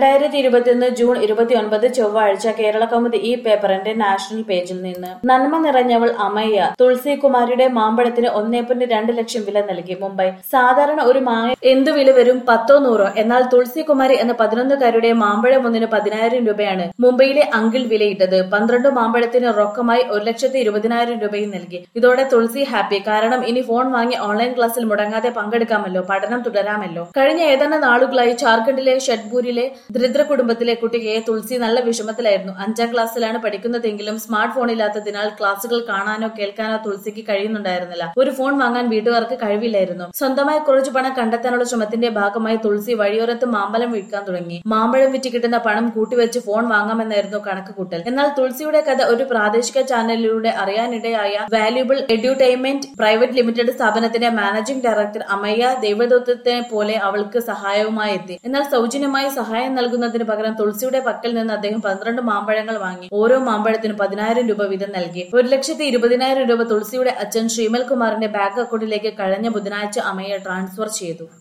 രണ്ടായിരത്തി ഇരുപത്തിയൊന്ന് ജൂൺ ഇരുപത്തിയൊൻപത് ചൊവ്വാഴ്ച കേരള കൗമുദി ഈ പേപ്പറിന്റെ നാഷണൽ പേജിൽ നിന്ന് നന്മ നിറഞ്ഞവൾ അമയ്യ തുളസി കുമാരിയുടെ മാമ്പഴത്തിന് ഒന്നേ പോയിന്റ് രണ്ട് ലക്ഷം വില നൽകി മുംബൈ സാധാരണ ഒരു മാങ്ങ എന്തു വില വരും പത്തോ നൂറോ എന്നാൽ തുളസി കുമാരി എന്ന പതിനൊന്നുകാരുടെ മാമ്പഴം ഒന്നിന് പതിനായിരം രൂപയാണ് മുംബൈയിലെ അങ്കിൾ വിലയിട്ടത് പന്ത്രണ്ട് മാമ്പഴത്തിന് റൊക്കമായി ഒരു ലക്ഷത്തി ഇരുപതിനായിരം രൂപയും നൽകി ഇതോടെ തുളസി ഹാപ്പി കാരണം ഇനി ഫോൺ വാങ്ങി ഓൺലൈൻ ക്ലാസ്സിൽ മുടങ്ങാതെ പങ്കെടുക്കാമല്ലോ പഠനം തുടരാമല്ലോ കഴിഞ്ഞ ഏതാനും നാളുകളായി ജാർഖണ്ഡിലെ ഷഡ്പൂരിലെ ദരിദ്ര കുടുംബത്തിലെ കുട്ടിയെ തുളസി നല്ല വിഷമത്തിലായിരുന്നു അഞ്ചാം ക്ലാസ്സിലാണ് പഠിക്കുന്നതെങ്കിലും സ്മാർട്ട് ഫോൺ ഇല്ലാത്തതിനാൽ ക്ലാസുകൾ കാണാനോ കേൾക്കാനോ തുളസിക്ക് കഴിയുന്നുണ്ടായിരുന്നില്ല ഒരു ഫോൺ വാങ്ങാൻ വീട്ടുകാർക്ക് കഴിവില്ലായിരുന്നു സ്വന്തമായി കുറച്ചു പണം കണ്ടെത്താനുള്ള ശ്രമത്തിന്റെ ഭാഗമായി തുളസി വഴിയോരത്ത് മാമ്പഴം വിൽക്കാൻ തുടങ്ങി മാമ്പഴം വിറ്റ് കിട്ടുന്ന പണം കൂട്ടിവെച്ച് ഫോൺ വാങ്ങാമെന്നായിരുന്നു കണക്ക് കൂട്ടൽ എന്നാൽ തുളസിയുടെ കഥ ഒരു പ്രാദേശിക ചാനലിലൂടെ അറിയാനിടയായ വാല്യൂബിൾ എഡ്യൂട്ടൈൻമെന്റ് പ്രൈവറ്റ് ലിമിറ്റഡ് സ്ഥാപനത്തിന്റെ മാനേജിംഗ് ഡയറക്ടർ അമയ്യ ദൈവദൂതത്തെ പോലെ അവൾക്ക് സഹായവുമായി എത്തി എന്നാൽ സൗജന്യമായി സഹായം നൽകുന്നതിന് പകരം തുളസിയുടെ പക്കൽ നിന്ന് അദ്ദേഹം പന്ത്രണ്ട് മാമ്പഴങ്ങൾ വാങ്ങി ഓരോ മാമ്പഴത്തിനും പതിനായിരം രൂപ വീതം നൽകി ഒരു ലക്ഷത്തി ഇരുപതിനായിരം രൂപ തുളസിയുടെ അച്ഛൻ ശ്രീമൽ കുമാറിന്റെ ബാങ്ക് അക്കൗണ്ടിലേക്ക് കഴിഞ്ഞ ബുധനാഴ്ച അമയ്യ ട്രാൻസ്ഫർ ചെയ്തു